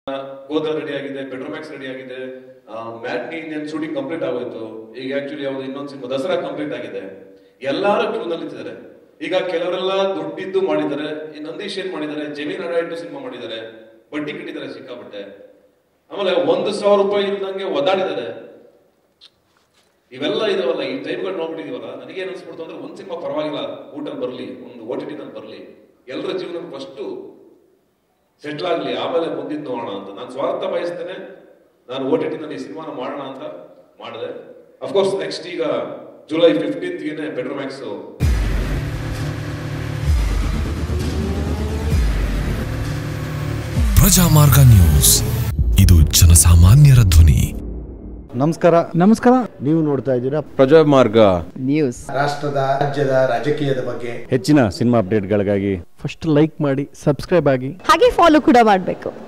ಗೋದರ್ ready ಆಗಿದೆ Petromax ready ಆಗಿದೆ matinee Indian shooting complete ಆಗೋಯ್ತು ಈಗ ಆಕ್ಚುಲಿ ಯಾವ್ದು ಇನ್ನೊಂದು ಸಿನಿಮಾ ದಸರಾ ಕಂಪ್ಲೀಟ್ ಆಗಿದೆ ಎಲ್ಲಾರು ಕ್ಯೂ ನಲ್ಲಿ ನಿಂತಿದ್ದಾರೆ ಈಗ ಕೆಲವರೆಲ್ಲ ದುಡ್ಡಿದ್ದು ಮಾಡಿದ್ದಾರೆ ಈ ನಂದೀಶ್ ಏನ್ ಮಾಡಿದ್ದಾರೆ ಜಮೀನ್ ಅಡ ಸಿನಿಮಾ ಮಾಡಿದ್ದಾರೆ ಬಡ್ಡಿ ಕಟ್ಟಿದ್ದಾರೆ ಸಿಕ್ಕಾಪಟ್ಟೆ ಆಮೇಲೆ ಒಂದು ಸಾವಿರ ರೂಪಾಯಿ ಇಲ್ದಂಗೆ ಒದಾಡಿದ್ದಾರೆ ಇವೆಲ್ಲ ಇದಾವಲ್ಲ ಈ ಟೈಮ್ಗಳು ನೋಡ್ಬಿಟ್ಟಿದೀವಲ್ಲ ನನಗೆ ಏನ್ ಅನ್ಸ್ಬಿಡ್ತು ಅಂದ್ರೆ ಒಂದ್ ಸಿನಿಮಾ ಪರವಾಗಿಲ್ಲ ಊಟ ಬರ್ಲಿ ಒಂದು ಓ ಟಿ ಟಿನಲ್ಲಿ ಬರ್ಲಿ ಎಲ್ಲರ ಜೀವನ ಫಸ್ಟ್ ಸೆಟ್ಲ್ ಆಗ್ಲಿ ಆಮೇಲೆ ಮುಂದಿನ ನೋಡೋಣ ಅಂತ ನಾನು ಸ್ವಾರ್ಥ ಬಯಸ್ತೇನೆ ನಾನು ಓ ಟಿ ಟಿನಲ್ಲಿ ಈ ಸಿನಿಮಾನ ಮಾಡೋಣ ಅಂತ ಮಾಡಿದೆ ಅಫ್ಕೋರ್ಸ್ ನೆಕ್ಸ್ಟ್ ಈಗ ಜುಲೈ ಫಿಫ್ಟೀನ್ತ್ಗೆ ಪೆಟ್ರೋಮ್ಯಾಕ್ಸ್ ಪ್ರಜಾಮಾರ್ಗ ನ್ಯೂಸ್ ಇದು ಜನಸಾಮಾನ್ಯರ ಧ್ವನಿ ನಮಸ್ಕಾರ ನಮಸ್ಕಾರ ನೀವು ನೋಡ್ತಾ ಇದ್ದೀರಾ ಪ್ರಜಾಮಾರ್ಗ ನ್ಯೂಸ್ ರಾಷ್ಟ್ರದ ರಾಜ್ಯದ ರಾಜಕೀಯದ ಬಗ್ಗೆ ಹೆಚ್ಚಿನ ಸಿನಿಮಾ ಅಪ್ಡೇಟ್ಗಳಿಗಾಗಿ ಫಸ್ಟ್ ಲೈಕ್ ಮಾಡಿ ಸಬ್ಸ್ಕ್ರೈಬ್ ಆಗಿ ಹಾಗೆ ಫಾಲೋ ಕೂಡ ಮಾಡಬೇಕು